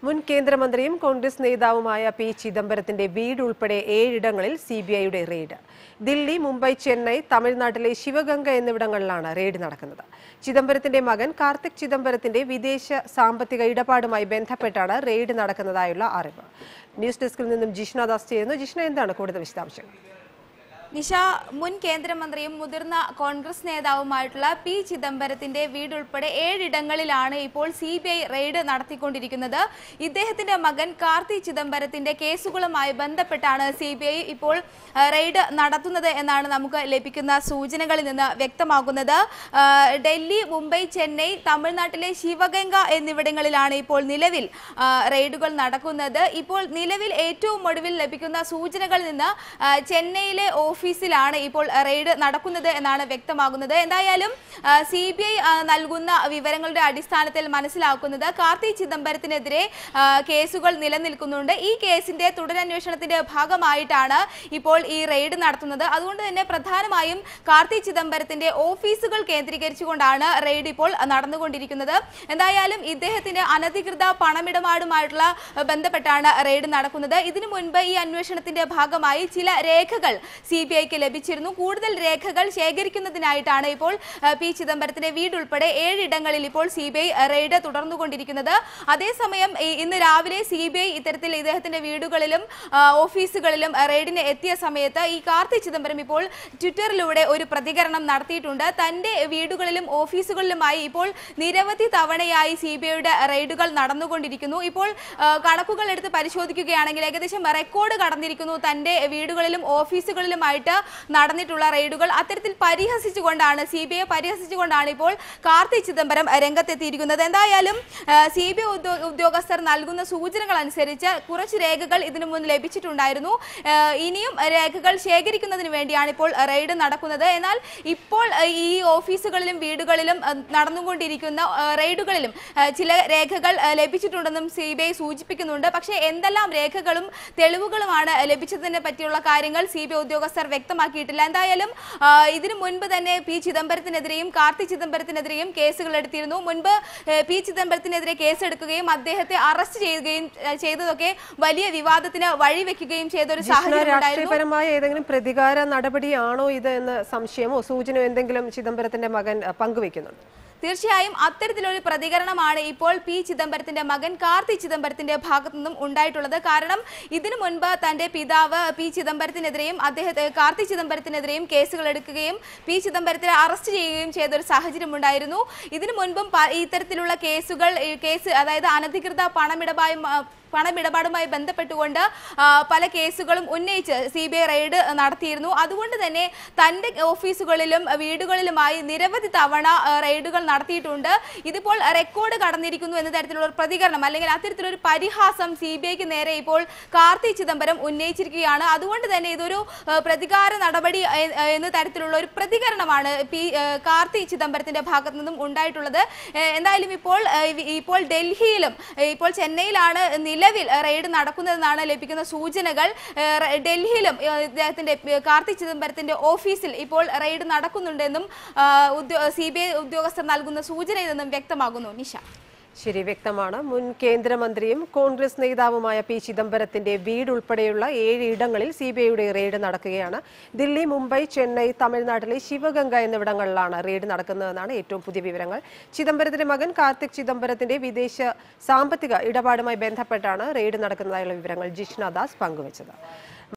മുൻ കേന്ദ്രമന്ത്രിയും കോൺഗ്രസ് നേതാവുമായ പി ചിദംബരത്തിന്റെ വീട് ഉൾപ്പെടെ ഏഴിടങ്ങളിൽ സി ബി ഐയുടെ റെയ്ഡ് ദില്ലി മുംബൈ ചെന്നൈ തമിഴ്നാട്ടിലെ ശിവഗംഗ എന്നിവിടങ്ങളിലാണ് റെയ്ഡ് നടക്കുന്നത് ചിദംബരത്തിന്റെ മകൻ കാർത്തിക് ചിദംബരത്തിന്റെ വിദേശ സാമ്പത്തിക ഇടപാടുമായി ബന്ധപ്പെട്ടാണ് റെയ്ഡ് നടക്കുന്നതായുള്ള അറിവ് ന്യൂസ് ഡെസ്കിൽ നിന്നും ജിഷ്ണ ദാസ് ചെയ്യുന്നു ജിഷ്ണ എന്താണ് കൂടുതൽ വിശദാംശങ്ങൾ നിഷ മുൻ കേന്ദ്രമന്ത്രിയും മുതിർന്ന കോൺഗ്രസ് നേതാവുമായിട്ടുള്ള പി ചിദംബരത്തിന്റെ വീടുൾപ്പെടെ ഏഴിടങ്ങളിലാണ് ഇപ്പോൾ സി ബി ഐ റെയ്ഡ് നടത്തിക്കൊണ്ടിരിക്കുന്നത് ഇദ്ദേഹത്തിന്റെ മകൻ കാർത്തി ചിദംബരത്തിന്റെ കേസുകളുമായി ബന്ധപ്പെട്ടാണ് സി ബി ഐ ഇപ്പോൾ ആ, റെയ്ഡ് നടത്തുന്നത് എന്നാണ് നമുക്ക് ലഭിക്കുന്ന സൂചനകളിൽ നിന്ന് വ്യക്തമാകുന്നത് ആ, ഡൽഹി മുംബൈ ചെന്നൈ തമിഴ്നാട്ടിലെ ശിവഗംഗ എന്നിവിടങ്ങളിലാണ് ഇപ്പോൾ നിലവിൽ ആ, റെയ്ഡുകൾ നടക്കുന്നത് ഇപ്പോൾ നിലവിൽ ഏറ്റവും ഒടുവിൽ ലഭിക്കുന്ന സൂചനകളിൽ നിന്ന് ആ, ചെന്നൈയിലെ ഓഫീസിലാണ് ഇപ്പോൾ റെയ്ഡ് നടക്കുന്നത് എന്നാണ് വ്യക്തമാകുന്നത് എന്തായാലും സി ബി ഐ നൽകുന്ന വിവരങ്ങളുടെ അടിസ്ഥാനത്തിൽ മനസ്സിലാക്കുന്നത് കാർത്തി ചിദംബരത്തിനെതിരെ ആ, കേസുകൾ നിലനിൽക്കുന്നുണ്ട് ഈ കേസിന്റെ തുടരന്വേഷണത്തിന്റെ ഭാഗമായിട്ടാണ് ഇപ്പോൾ ഈ റെയ്ഡ് നടത്തുന്നത് അതുകൊണ്ട് തന്നെ പ്രധാനമായും കാർത്തി ചിദംബരത്തിന്റെ ഓഫീസുകൾ കേന്ദ്രീകരിച്ചുകൊണ്ടാണ് റെയ്ഡ് ഇപ്പോൾ നടന്നുകൊണ്ടിരിക്കുന്നത് എന്തായാലും ഇദ്ദേഹത്തിന്റെ അനധികൃത പണമിടപാടുമായിട്ടുള്ള അഹ്, ബന്ധപ്പെട്ടാണ് റെയ്ഡ് നടക്കുന്നത് ഇതിനു മുൻപ് ഈ അന്വേഷണത്തിന്റെ ഭാഗമായി ചില രേഖകൾ സി ബി ഐക്ക് ലഭിച്ചിരുന്നു കൂടുതൽ രേഖകൾ ശേഖരിക്കുന്നതിനായിട്ടാണ് ഇപ്പോൾ അഹ്, പി ചിദംബരത്തിന്റെ വീടുൾപ്പെടെ ഏഴിടങ്ങളിൽ ഇപ്പോൾ സി ബി ഐ റെയ്ഡ് തുടർന്നുകൊണ്ടിരിക്കുന്നത് അതേസമയം ഈ- ഇന്ന് രാവിലെ സി ബി ഐ ഇത്തരത്തിൽ ഇദ്ദേഹത്തിന്റെ വീടുകളിലും ആ, ഓഫീസുകളിലും ആ, റെയ്ഡിന് എത്തിയ സമയത്ത് ഈ കാർത്തി ചിദംബരം ഇപ്പോൾ ട്വിറ്ററിലൂടെ ഒരു പ്രതികരണം നടത്തിയിട്ടുണ്ട് തന്റെ വീടുകളിലും ഓഫീസുകളിലുമായി ഇപ്പോൾ നിരവധി തവണയായി സി ബി ഐയുടെ റെയ്ഡുകൾ നടന്നുകൊണ്ടിരിക്കുന്നു ഇപ്പോൾ ആ, കണക്കുകൾ എടുത്ത് പരിശോധിക്കുകയാണെങ്കിൽ ഏകദേശം റെക്കോർഡ് കടന്നിരിക്കുന്നു തന്റെ വീടുകളിലും ഓഫീസുകളിലുമായിട്ട് നടന്നിട്ടുള്ള റെയ്ഡുകൾ അത്തരത്തിൽ പരിഹസിച്ചുകൊണ്ടാണ് സി ബി ഐ പരിഹസിച്ചുകൊണ്ടാണ് ഇപ്പോൾ കാർത്തി ചിദംബരം രംഗത്തെത്തിയിരിക്കുന്നത് എന്തായാലും സി ബി ഐ ഉദ്യോഗസ്ഥർ നൽകുന്ന സൂചനകൾ അനുസരിച്ച് കുറച്ച് രേഖകൾ ഇതിനു മുൻ ലഭിച്ചിട്ടുണ്ടായിരുന്നു ആ, ഇനിയും രേഖകൾ ശേഖരിക്കുന്നതിന് വേണ്ടിയാണ് ഇപ്പോൾ റെയ്ഡ് നടക്കുന്നത് എന്നാൽ ഇപ്പോൾ ആ, ഈ ഓഫീസുകളിലും വീടുകളിലും ആ, നടന്നുകൊണ്ടിരിക്കുന്ന ആ, റെയ്ഡുകളിലും ആ, ചില രേഖകൾ ആ, ലഭിച്ചിട്ടുണ്ടെന്നും സി ബി ഐ സൂചിപ്പിക്കുന്നുണ്ട് പക്ഷേ എന്തെല്ലാം രേഖകളും തെളിവുകളുമാണ് ലഭിച്ചതിനെ പറ്റിയുള്ള കാര്യങ്ങൾ സി ബി ഐ ഉദ്യോഗസ്ഥർ വ്യക്തമാക്കിയിട്ടില്ല എന്തായാലും ആ, ഇതിനു മുൻപ് തന്നെ പി ചിദംബരത്തിനെതിരെയും കാർത്തി ചിദംബരത്തിനെതിരെയും കേസുകൾ എടുത്തിരുന്നു മുൻപ് ഏ, പി ചിദംബരത്തിനെതിരെ കേസെടുക്കുകയും അദ്ദേഹത്തെ അറസ്റ്റ് ചെയ്യുകയും ഏ, ചെയ്തതൊക്കെ വലിയ വിവാദത്തിന് വഴിവെക്കുകയും ചെയ്ത ഒരു ജിഷ്ണ സാഹചര്യം ഉണ്ടായിരുന്നു രാഷ്ട്രീയപരമായ ഏതെങ്കിലും പ്രതികാര നടപടിയാണോ ഇത് എന്ന് സംശയമോ സൂചനയോ എന്തെങ്കിലും ചിദംബരത്തിന്റെ മകൻ അഹ്, പങ്കുവെക്കുന്നുണ്ട് തീർച്ചയായും അത്തരത്തിലൊരു പ്രതികരണമാണ് ഇപ്പോൾ പി ചിദംബരത്തിന്റെ മകൻ കാർത്തി ചിദംബരത്തിന്റെ ഭാഗത്തു നിന്നും ഉണ്ടായിട്ടുള്ളത് കാരണം ഇതിനു മുൻപ് തന്റെ പിതാവ് പി ചിദംബരത്തിനെതിരെയും അദ്ദേഹത്തെ കാർത്തി ചിദംബരത്തിനെതിരെയും കേസുകൾ എടുക്കുകയും പി ചിദംബരത്തിനെ അറസ്റ്റ് ചെയ്യുകയും ചെയ്ത ഒരു സാഹചര്യം ഉണ്ടായിരുന്നു ഇതിനു മുൻപും പ- ഇത്തരത്തിലുള്ള കേസുകൾ ഈ കേസ് അതായത് അനധികൃത പണമിടപായും ആ, പണമിടപാടുമായി ബന്ധപ്പെട്ടുകൊണ്ട് ആ, പല കേസുകളും ഉന്നയിച്ച് സി ബി ഐ റെയ്ഡ് നടത്തിയിരുന്നു അതുകൊണ്ട് തന്നെ തന്റെ ഓഫീസുകളിലും വീടുകളിലുമായി നിരവധി തവണ ആ, റെയ്ഡുകൾ നടത്തിയിട്ടുണ്ട് ഇതിപ്പോൾ റെക്കോർഡ് കടന്നിരിക്കുന്നു എന്ന തരത്തിലുള്ള ഒരു പ്രതികരണം അല്ലെങ്കിൽ അത്തരത്തിലൊരു പരിഹാസം സി ബി ഐക്ക് നേരെ ഇപ്പോൾ കാർത്തി ചിദംബരം ഉന്നയിച്ചിരിക്കുകയാണ് അതുകൊണ്ട് തന്നെ ഇതൊരു ആ, പ്രതികാര നടപടി എ- എന്ന തരത്തിലുള്ള ഒരു പ്രതികരണമാണ് പി ആ, കാർത്തി ചിദംബരത്തിന്റെ ഭാഗത്തു നിന്നും ഉണ്ടായിട്ടുള്ളത് ഏ, എന്തായാലും ഇപ്പോൾ ആ, ഇവ- ഇപ്പോൾ ഡൽഹിയിലും ഏ, ഇപ്പോൾ ചെന്നൈയിലാണ് നിലവിൽ ആ, റെയ്ഡ് നടക്കുന്നതെന്നാണ് ലഭിക്കുന്ന സൂചനകൾ ഏ, റ- ഡൽഹിയിലും ഏ, ഇദ്ദേഹത്തിന്റെ ഏ, കാർത്തി ചിദംബരത്തിന്റെ ഓഫീസിൽ ഇപ്പോൾ റെയ്ഡ് നടക്കുന്നുണ്ടെന്നും സി ബി ഐ ഉദ്യോഗസ്ഥർ നൽകുന്ന സൂചനയിൽ നിന്നും വ്യക്തമാകുന്നു നിഷ ശരി വ്യക്തമാണ് മുൻ കേന്ദ്രമന്ത്രിയും കോൺഗ്രസ് നേതാവുമായ പി ചിദംബരത്തിന്റെ വീട് ഉൾപ്പെടെയുള്ള ഏഴ് ഇടങ്ങളിൽ സി ബി ഐയുടെ റെയ്ഡ് നടക്കുകയാണ് ദില്ലി മുംബൈ ചെന്നൈ തമിഴ്നാട്ടിലെ ശിവഗംഗ എന്നിവിടങ്ങളിലാണ് റെയ്ഡ് നടക്കുന്നതെന്നാണ് ഏറ്റവും പുതിയ വിവരങ്ങൾ ചിദംബരത്തിന്റെ മകൻ കാർത്തിക് ചിദംബരത്തിന്റെ വിദേശ സാമ്പത്തിക ഇടപാടുമായി ബന്ധപ്പെട്ടാണ് റെയ്ഡ് നടക്കുന്നതായുള്ള വിവരങ്ങൾ ജിഷ്ണ ദാസ് പങ്കുവച്ചത്